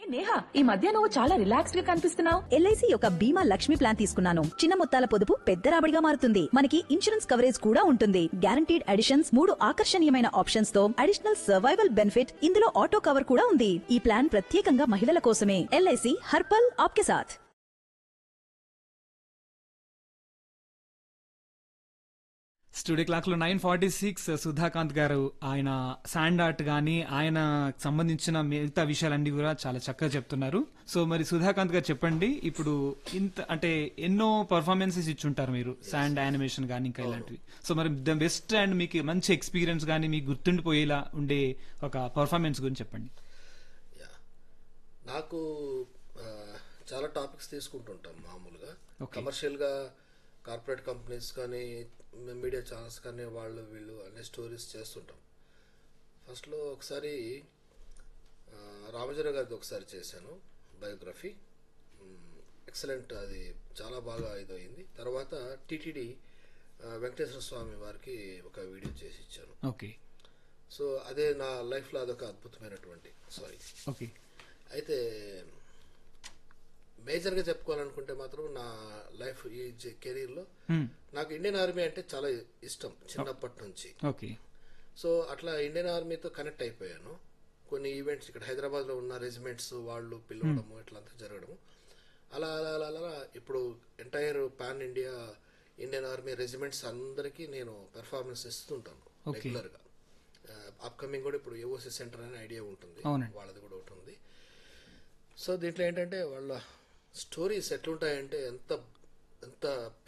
నేహా ఈ మధ్య నువ్వు చాలా రిలాక్స్డ్ గా కనిపిస్తున్నావు ఎల్ఐసి యొక్క బీమా లక్ష్మి ప్లాన్ తీసుకున్నాను చిన్న మొత్తాల పొదుపు పెద్ద రాబడిగా మారుతుంది మనకి ఇన్సూరెన్స్ కవరేజ్ కూడా ఉంటుంది గ్యారంటీడ్ అడిషన్స్ మూడు ఆకర్షణీయమైన ఆప్షన్స్ తో అడిషనల్ సర్వైవల్ బెనిఫిట్ ఇందులో ఆటో కవర్ కూడా ఉంది ఈ ప్లాన్ ప్రత్యేకంగా మహిళల కోసమే ఎల్ఐసి హర్పల్ ఆప్కే సాథ్ స్టూడియో క్లాక్ లో నైన్ ఫార్టీ సిక్స్ సుధాకాంత్ గారు ఆయన శాండ్ ఆర్ట్ గానీ ఆయన సంబంధించిన మిగతా విషయాలన్నీ కూడా చాలా చక్కగా చెప్తున్నారు సో మరి సుధాకాంత్ గారు చెప్పండి ఇప్పుడు ఇంత అంటే ఎన్నో పర్ఫార్మెన్సెస్ ఇచ్చుంటారు మీరు శాండ్ యానిమేషన్ కానీ ఇంకా ఇలాంటివి సో మరి ద బెస్ట్ అండ్ మీకు మంచి ఎక్స్పీరియన్స్ కానీ మీకు గుర్తుండిపోయేలా ఉండే ఒక పర్ఫార్మెన్స్ గురించి చెప్పండి యా నాకు ఆ, చాలా టాపిక్స్ తీసుకుంటుంటాం మామూలుగా Okay. కమర్షియల్గా కార్పొరేట్ కంపెనీస్ కానీ మీడియా ఛానల్స్ కానీ వాళ్ళు వీళ్ళు అనే స్టోరీస్ చేస్తుంటాం ఫస్ట్లో ఒకసారి ఆ, రామచంద్ర గారిది ఒకసారి చేశాను బయోగ్రఫీ ఎక్సలెంట్ అది చాలా బాగా ఇదయింది తర్వాత టీటీడీ వెంకటేశ్వర స్వామి వారికి ఒక వీడియో చేసి ఇచ్చాను ఓకే సో అదే నా లైఫ్లో అదొక అద్భుతమైనటువంటి సారీ ఓకే అయితే మేజర్గా చెప్పుకోవాలనుకుంటే మాత్రం నా లైఫ్ ఈ కెరీర్లో నాకు ఇండియన్ ఆర్మీ అంటే చాలా ఇష్టం చిన్నప్పటి నుంచి ఓకే సో అట్లా ఇండియన్ ఆర్మీతో కనెక్ట్ అయిపోయాను కొన్ని ఈవెంట్స్ ఇక్కడ హైదరాబాద్లో ఉన్న రెజిమెంట్స్ వాళ్ళు పిలవడము ఇట్లంతా జరగడము అలా అలా అలా అలా ఇప్పుడు entire pan India Indian army regiments అందరికీ నేను పెర్ఫార్మెన్స్ ఇస్తుంటాను Okay. రెగ్యులర్గా అప్కమింగ్ కూడా ఇప్పుడు ఏఓసి సెంటర్ అనే ఐడియా ఉంటుంది అవునండి. వాళ్ళది కూడా ఒకటి ఉంది సో దీంట్లో ఏంటంటే వాళ్ళ స్టోరీస్ ఎట్లుంటాయంటే ఎంత ఎంత